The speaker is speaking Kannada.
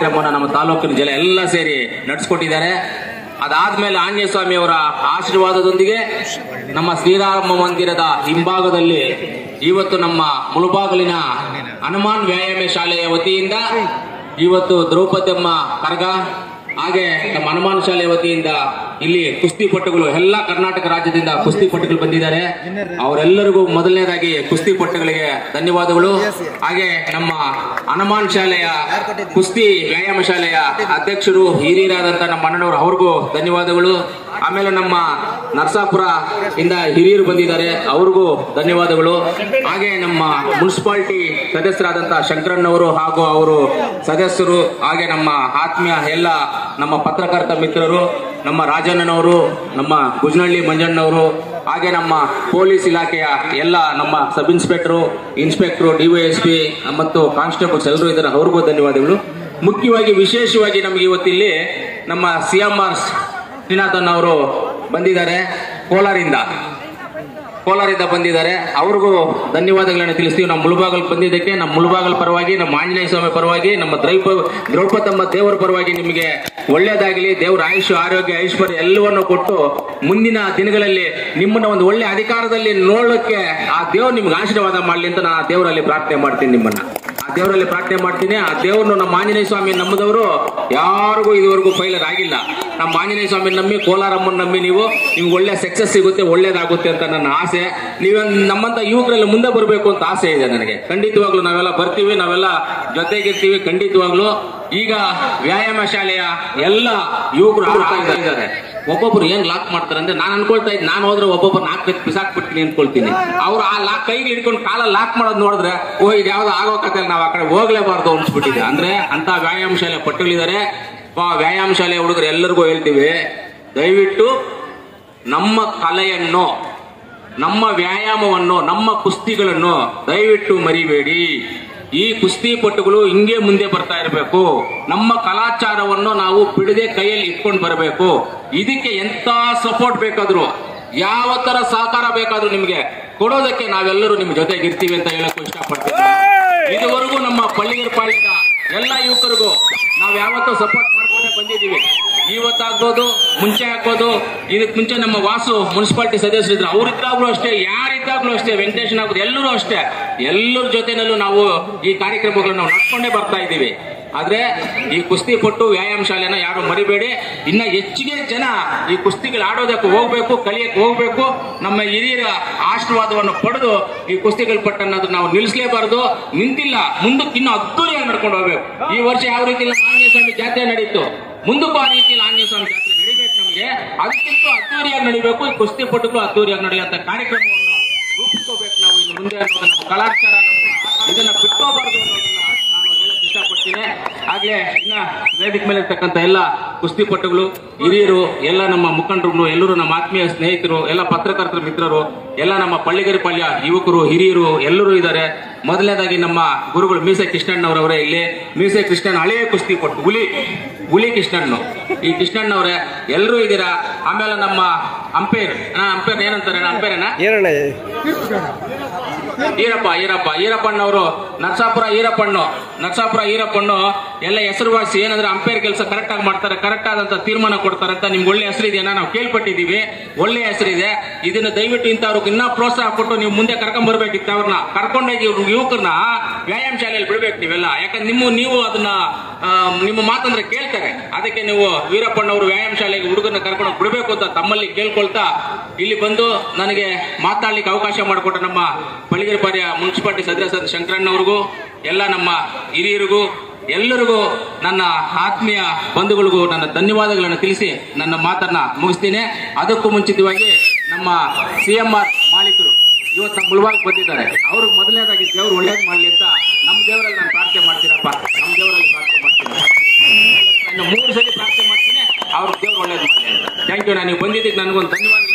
ಕಾರ್ಯಕ್ರಮವನ್ನು ನಮ್ಮ ತಾಲೂಕಿನ ಜನ ಎಲ್ಲ ಸೇರಿ ನಡೆಸ್ಕೊಟ್ಟಿದ್ದಾರೆ ಅದಾದ್ಮೇಲೆ ಆಂಜನೇಯ ಸ್ವಾಮಿ ಅವರ ಆಶೀರ್ವಾದದೊಂದಿಗೆ ನಮ್ಮ ಶ್ರೀರಾಮ ಮಂದಿರದ ಹಿಂಭಾಗದಲ್ಲಿ ಇವತ್ತು ನಮ್ಮ ಮುಳುಬಾಗಲಿನ ಹನುಮಾನ್ ವ್ಯಾಯಾಮ ಶಾಲೆಯ ವತಿಯಿಂದ ಇವತ್ತು ದ್ರೌಪದಮ್ಮ ಕರಗ ಹಾಗೆ ನಮ್ಮ ಹನುಮಾನ್ ಶಾಲೆ ವತಿಯಿಂದ ಇಲ್ಲಿ ಕುಸ್ತಿಪಟುಗಳು ಎಲ್ಲ ಕರ್ನಾಟಕ ರಾಜ್ಯದಿಂದ ಕುಸ್ತಿಪಟುಗಳು ಬಂದಿದ್ದಾರೆ ಅವರೆಲ್ಲರಿಗೂ ಮೊದಲನೇದಾಗಿ ಕುಸ್ತಿಪಟುಗಳಿಗೆ ಧನ್ಯವಾದಗಳು ಹಾಗೆ ನಮ್ಮ ಹನುಮಾನ್ ಶಾಲೆಯ ಕುಸ್ತಿ ವ್ಯಾಯಾಮ ಶಾಲೆಯ ಅಧ್ಯಕ್ಷರು ಹಿರಿಯರಾದಂತ ನಮ್ಮ ಅಣ್ಣನವರು ಅವ್ರಿಗೂ ಧನ್ಯವಾದಗಳು ಆಮೇಲೆ ನಮ್ಮ ನರಸಾಪುರ ಇಂದ ಹಿರಿಯರು ಬಂದಿದ್ದಾರೆ ಅವ್ರಿಗೂ ಧನ್ಯವಾದಗಳು ಹಾಗೆ ನಮ್ಮ ಮುನ್ಸಿಪಾಲಿಟಿ ಸದಸ್ಯರಾದಂತ ಶಂಕರಣ್ಣವರು ಹಾಗೂ ಅವರು ಸದಸ್ಯರು ಹಾಗೆ ನಮ್ಮ ಆತ್ಮೀಯ ಎಲ್ಲ ನಮ್ಮ ಪತ್ರಕರ್ತ ಮಿತ್ರರು ನಮ್ಮ ರಾಜಣ್ಣನವರು ನಮ್ಮ ಗುಜನಹಳ್ಳಿ ಮಂಜಣ್ಣವರು ಹಾಗೆ ನಮ್ಮ ಪೊಲೀಸ್ ಇಲಾಖೆಯ ಎಲ್ಲ ನಮ್ಮ ಸಬ್ ಇನ್ಸ್ಪೆಕ್ಟರ್ ಇನ್ಸ್ಪೆಕ್ಟರ್ ಡಿವೈಎಸ್ಪಿ ಮತ್ತು ಕಾನ್ಸ್ಟೇಬಲ್ಸ್ ಎಲ್ಲರೂ ಇದ್ದಾರೆ ಅವ್ರಿಗೂ ಧನ್ಯವಾದಗಳು ಮುಖ್ಯವಾಗಿ ವಿಶೇಷವಾಗಿ ನಮಗೆ ಇವತ್ತಿಲ್ಲಿ ನಮ್ಮ ಸಿ ಎಂ ಆರ್ ಶ್ರೀನಾಥನ್ ಅವರು ಬಂದಿದ್ದಾರೆ ಕೋಲಾರಿಂದ ಕೋಲಾರಿಂದ ಬಂದಿದ್ದಾರೆ ಅವ್ರಿಗೂ ಧನ್ಯವಾದಗಳನ್ನು ತಿಳಿಸ್ತೀವಿ ನಮ್ಮ ಮುಳುಬಾಗಲ್ ಬಂದಿದ್ದಕ್ಕೆ ನಮ್ಮ ಮುಳುಬಾಗಲ್ ಪರವಾಗಿ ನಮ್ಮ ಆಂಜನೇಯ ಸ್ವಾಮಿ ಪರವಾಗಿ ನಮ್ಮ ದ್ರೌಪ ದ್ರೌಪದಮ್ಮ ದೇವರ ಪರವಾಗಿ ನಿಮಗೆ ಒಳ್ಳೇದಾಗಲಿ ದೇವರ ಆಯುಷ್ ಆರೋಗ್ಯ ಐಶ್ವರ್ಯ ಎಲ್ಲವನ್ನು ಕೊಟ್ಟು ಮುಂದಿನ ದಿನಗಳಲ್ಲಿ ನಿಮ್ಮನ್ನ ಒಂದು ಒಳ್ಳೆ ಅಧಿಕಾರದಲ್ಲಿ ನೋಡಲಿಕ್ಕೆ ಆ ದೇವ್ರು ನಿಮ್ಗೆ ಆಶೀರ್ವಾದ ಮಾಡಲಿ ಅಂತ ನಾನು ಆ ದೇವರಲ್ಲಿ ಪ್ರಾರ್ಥನೆ ಮಾಡ್ತೀನಿ ನಿಮ್ಮನ್ನ ಆ ದೇವರಲ್ಲಿ ಪ್ರಾರ್ಥನೆ ಮಾಡ್ತೀನಿ ಆ ದೇವ್ರನ್ನು ನಮ್ಮ ಆಂಜನೇಯ ಸ್ವಾಮಿ ನಂಬಿದವರು ಯಾರಿಗೂ ಇದುವರೆಗೂ ಫೈಲರ್ ಆಗಿಲ್ಲ ನಮ್ಮ ಆಂಜನೇಯ ಸ್ವಾಮಿ ನಂಬಿ ಕೋಲಾರಮ್ಮನ ನಂಬಿ ನೀವು ನಿಮ್ಗೆ ಒಳ್ಳೆ ಸಕ್ಸಸ್ ಸಿಗುತ್ತೆ ಒಳ್ಳೇದಾಗುತ್ತೆ ಅಂತ ನನ್ನ ಆಸೆ ನೀವು ನಮ್ಮಂತ ಯುವಕರಲ್ಲಿ ಮುಂದೆ ಬರಬೇಕು ಅಂತ ಆಸೆ ಇದೆ ನನಗೆ ಖಂಡಿತವಾಗ್ಲೂ ನಾವೆಲ್ಲ ಬರ್ತೀವಿ ನಾವೆಲ್ಲ ಜೊತೆಗಿರ್ತೀವಿ ಖಂಡಿತವಾಗ್ಲೂ ಈಗ ವ್ಯಾಯಾಮ ಶಾಲೆಯ ಎಲ್ಲ ಯುವಕರು ಆಡ್ತಾ ಇದ್ದಾರೆ ಒಬ್ಬೊಬ್ರು ಏನ್ ಲಾಕ್ ಮಾಡ್ತಾರೆ ಅಂದ್ರೆ ನಾನು ಅನ್ಕೊಳ್ತಾ ಇದ್ದೆ ನಾನು ಹೋದ್ರೆ ಒಬ್ಬೊಬ್ರು ನಾಲ್ಕು ಬಿಸಾಕ್ ಬಿಡ್ತೀನಿ ಅನ್ಕೊಳ್ತೀನಿ ಅವ್ರು ಆ ಲಾಕ್ ಕೈಗೆ ಹಿಡ್ಕೊಂಡು ಕಾಲ ಲಾಕ್ ಮಾಡೋದು ನೋಡಿದ್ರೆ ಓ ಇದು ಯಾವ್ದು ಆಗೋಕತ್ತೆ ನಾವು ಆ ಕಡೆ ಹೋಗ್ಲೇಬಾರ್ದು ಅನ್ಸ್ಬಿಟ್ಟಿದೆ ಅಂದ್ರೆ ಅಂತ ವ್ಯಾಯಾಮ ಶಾಲೆ ಪಟ್ಟುಗಳಿದ್ದಾರೆ ಆ ವ್ಯಾಯಾಮ ಶಾಲೆ ಹುಡುಗರು ಎಲ್ಲರಿಗೂ ಹೇಳ್ತೀವಿ ದಯವಿಟ್ಟು ನಮ್ಮ ಕಲೆಯನ್ನು ನಮ್ಮ ವ್ಯಾಯಾಮವನ್ನು ನಮ್ಮ ಕುಸ್ತಿಗಳನ್ನು ದಯವಿಟ್ಟು ಮರಿಬೇಡಿ ಈ ಕುಸ್ತಿ ಪಟುಗಳು ಹಿಂಗೆ ಮುಂದೆ ಬರ್ತಾ ಇರಬೇಕು ನಮ್ಮ ಕಲಾಚಾರವನ್ನು ನಾವು ಬಿಡದೆ ಕೈಯಲ್ಲಿ ಇಟ್ಕೊಂಡು ಬರಬೇಕು ಇದಕ್ಕೆ ಎಂತ ಸಪೋರ್ಟ್ ಬೇಕಾದ್ರು ಯಾವ ತರ ಸಹಕಾರ ಬೇಕಾದ್ರೂ ನಿಮ್ಗೆ ಕೊಡೋದಕ್ಕೆ ನಾವೆಲ್ಲರೂ ನಿಮ್ ಜೊತೆಗೆ ಇರ್ತೀವಿ ಅಂತ ಹೇಳಕ್ಕೂ ಇಷ್ಟಪಡ್ತೀನಿ ಇದುವರೆಗೂ ನಮ್ಮ ಪಳ್ಳಿಗರ ಪಾಲಿಕ ಎಲ್ಲ ಯುವಕರಿಗೂ ನಾವ್ ಯಾವತ್ತೂ ಸಪೋರ್ಟ್ ಮಾಡ್ಕೊಂಡೇ ಬಂದಿದ್ದೀವಿ ಇವತ್ತಾಗ್ಬೋದು ಮುಂಚೆ ಆಗ್ಬೋದು ಇದಕ್ ಮುಂಚೆ ನಮ್ಮ ವಾಸು ಮುನ್ಸಿಪಾಲಿಟಿ ಸದಸ್ಯರಿದ್ರು ಅವ್ರಿದ್ದಾಗ್ಲೂ ಅಷ್ಟೇ ಯಾರಿದ್ದಾಗ್ಲೂ ಅಷ್ಟೇ ವೆಂಕಟೇಶನ್ ಆಗ್ಬೋದು ಎಲ್ಲರೂ ಅಷ್ಟೇ ಎಲ್ಲರ ಜೊತೆನಲ್ಲೂ ನಾವು ಈ ಕಾರ್ಯಕ್ರಮಗಳನ್ನ ನಾವು ನಡ್ಕೊಂಡೇ ಬರ್ತಾ ಇದ್ದೀವಿ ಆದ್ರೆ ಈ ಕುಸ್ತಿ ಪಟ್ಟು ವ್ಯಾಯಾಮ ಶಾಲೆನ ಯಾರು ಮರಿಬೇಡಿ ಇನ್ನ ಹೆಚ್ಚಿಗೆ ಜನ ಈ ಕುಸ್ತಿಗಳು ಆಡೋದಕ್ಕೆ ಹೋಗ್ಬೇಕು ಕಲಿಯಕ್ಕೆ ಹೋಗ್ಬೇಕು ನಮ್ಮ ಹಿರಿಯರ ಆಶೀರ್ವಾದವನ್ನು ಪಡೆದು ಈ ಕುಸ್ತಿಗಳ ಪಟ್ಟು ಅನ್ನೋದು ನಾವು ನಿಲ್ಲಿಸಲೇಬಾರದು ನಿಂತಿಲ್ಲ ಮುಂದಕ್ಕೆ ಇನ್ನು ಅದ್ದೂರಿಯಾಗಿ ನಡ್ಕೊಂಡು ಹೋಗ್ಬೇಕು ಈ ವರ್ಷ ಯಾವ ರೀತಿ ನಮ್ಮ ಆಂಜನೇಯ ಸ್ವಾಮಿ ಜಾತ್ರೆ ನಡೀತು ಮುಂದಕ್ಕೂ ಆ ರೀತಿಯಲ್ಲಿ ಆಂಜನೇಯ ಸ್ವಾಮಿ ಜಾತ್ರೆ ನಡಿಬೇಕು ನಮಗೆ ಅದಕ್ಕಿಂತ ಅದ್ದೂರಿಯಾಗಿ ನಡಿಬೇಕು ಈ ಕುಸ್ತಿ ಪಟ್ಟುಗಳು ಅದ್ದೂರಿಯಾಗಿ ನಡೆಯುವಂತ ಕಾರ್ಯಕ್ರಮವನ್ನು ರೂಪಿಸ್ಕೋಬೇಕು ನಾವು ಇನ್ನು ಮುಂದೆ ಅನ್ನೋದು ನಮ್ಮ ಕಲಾಚಾರ ಅನ್ನೋದನ್ನ ಇದನ್ನ ಬಿಟ್ಕೋಬಾರ್ದು ಅನ್ನೋದನ್ನ ನಾನು ಹೇಳಕ್ ಇಷ್ಟಪಡ್ತೀನಿ ಹಾಗೆ ಇನ್ನ ವೇದಿಕೆ ಮೇಲೆ ಇರ್ತಕ್ಕಂಥ ಎಲ್ಲ ಕುಸ್ತಿಪಟುಗಳು ಹಿರಿಯರು ಎಲ್ಲ ನಮ್ಮ ಮುಖಂಡರುಗಳು ಎಲ್ಲರೂ ನಮ್ಮ ಆತ್ಮೀಯ ಸ್ನೇಹಿತರು ಎಲ್ಲ ಪತ್ರಕರ್ತರ ಮಿತ್ರರು ಎಲ್ಲ ನಮ್ಮ ಪಳ್ಳಿಗರಿ ಪಾಳ್ಯ ಯುವಕರು ಹಿರಿಯರು ಎಲ್ಲರೂ ಇದ್ದಾರೆ ಮೊದಲನೇದಾಗಿ ನಮ್ಮ ಗುರುಗಳು ಮೀಸೆ ಕೃಷ್ಣಣ್ಣವರವರೇ ಇಲ್ಲಿ ಮೀಸೆ ಕೃಷ್ಣನ್ ಹಳೆಯ ಕುಸ್ತಿ ಪಟ್ಟು ಹುಲಿ ಹುಲಿ ಕೃಷ್ಣಣ್ಣು ಈ ಕೃಷ್ಣಣ್ಣವರೇ ಎಲ್ಲರೂ ಇದ್ದೀರಾ ಆಮೇಲೆ ನಮ್ಮ ಅಂಪೇರ್ ಅಂಪೇರ್ ಏನಂತಾರೆ ಅಂಪೇರೇನಾ ಏನಣ್ಣ ಈರಪ್ಪ ಈರಪ್ಪ ಈರಪ್ಪಣ್ಣವರು ನರಸಾಪುರ ಈರಪ್ಪಣ್ಣು ನರಸಾಪುರ ಈರಪ್ಪಣ್ಣು ಎಲ್ಲ ಹೆಸರುವಾಸಿ ಏನಂದ್ರೆ ಅಂಪೇರ್ ಕೆಲಸ ಕರೆಕ್ಟ್ ಆಗಿ ಮಾಡ್ತಾರೆ ಕರೆಕ್ಟ್ ಆದಂತ ತೀರ್ಮಾನ ಕೊಡ್ತಾರೆ ಅಂತ ನಿಮ್ಗೆ ಒಳ್ಳೆ ಹೆಸರಿದೆಯನ್ನ ನಾವು ಕೇಳ್ಪಟ್ಟಿದೀವಿ ಒಳ್ಳೆ ಹೆಸರಿದೆ ಇದನ್ನ ದಯವಿಟ್ಟು ಇಂಥವ್ರಿಗೆ ಇನ್ನ ಪ್ರೋತ್ಸಾಹ ಕೊಟ್ಟು ನೀವು ಮುಂದೆ ಕರ್ಕೊಂಡ್ ಬರ್ಬೇಕಿತ್ತು ಅವ್ರನ್ನ ಕರ್ಕೊಂಡೋಗಿ ಇವ್ರು ಯುವಕರನ್ನ ವ್ಯಾಯಾಮ ಶಾಲೆಯಲ್ಲಿ ಬಿಡ್ಬೇಕು ನೀವೆಲ್ಲ ಯಾಕಂದ್ರೆ ನಿಮ್ಮ ನೀವು ಅದನ್ನ ಆ, ನಿಮ್ಮ ಮಾತಂದ್ರೆ ಕೇಳ್ತಾರೆ ಅದಕ್ಕೆ ನೀವು ವೀರಪ್ಪಣ್ಣವರು ವ್ಯಾಯಾಮ ಶಾಲೆಗೆ ಹುಡುಗರನ್ನ ಕರ್ಕೊಂಡು ಹೋಗಿ ಬಿಡಬೇಕು ಅಂತ ತಮ್ಮಲ್ಲಿ ಕೇಳ್ಕೊಳ್ತಾ ಇಲ್ಲಿ ಬಂದು ನನಗೆ ಮಾತಾಡ್ಲಿಕ್ಕೆ ಅವಕಾಶ ಮಾಡಿಕೊಟ್ಟ ನಮ್ಮ ಪಳಿಗೆರೆ ಪಾರ್ಯ ಮುನ್ಸಿಪಾಲಿಟಿ ಸದಸ್ಯ ಶಂಕರಣ್ಣವ್ರಿಗೂ ಎಲ್ಲ ನಮ್ಮ ಹಿರಿಯರಿಗೂ ಎಲ್ಲರಿಗೂ ನನ್ನ ಆತ್ಮೀಯ ಬಂಧುಗಳಿಗೂ ನನ್ನ ಧನ್ಯವಾದಗಳನ್ನು ತಿಳಿಸಿ ನನ್ನ ಮಾತನ್ನ ಮುಗಿಸ್ತೀನಿ ಅದಕ್ಕೂ ಮುಂಚಿತವಾಗಿ ನಮ್ಮ ಸಿ ಎಂ ಆರ್ ಮಾಲೀಕರು ಇವತ್ತು ನಮ್ಮ ಮುಳುವಾಗಿ ಬಂದಿದ್ದಾರೆ ಅವರು ಮೊದಲನೇದಾಗಿ ದೇವ್ರು ಒಳ್ಳೇದು ಮಾಡಲಿ ಅಂತ ನಮ್ಮ ದೇವರಲ್ಲಿ ನಾನು ಪ್ರಾರ್ಥನೆ ಮಾಡ್ತೀನಪ್ಪ ನಮ್ಮ ದೇವರಲ್ಲಿ ಪ್ರಾರ್ಥನೆ ಮಾಡ್ತೀನಿ ಇನ್ನು ಮೂರು ಸಲ ಪ್ರಾರ್ಥನೆ ಮಾಡ್ತೀನಿ ಅವ್ರ ದೇವ್ರು ಒಳ್ಳೇದು ಮಾಡಲಿ ಅಂತ ಥ್ಯಾಂಕ್ ಯು ನಾನು ಬಂದಿದ್ದಕ್ಕೆ ನನಗೊಂದು ಧನ್ಯವಾದ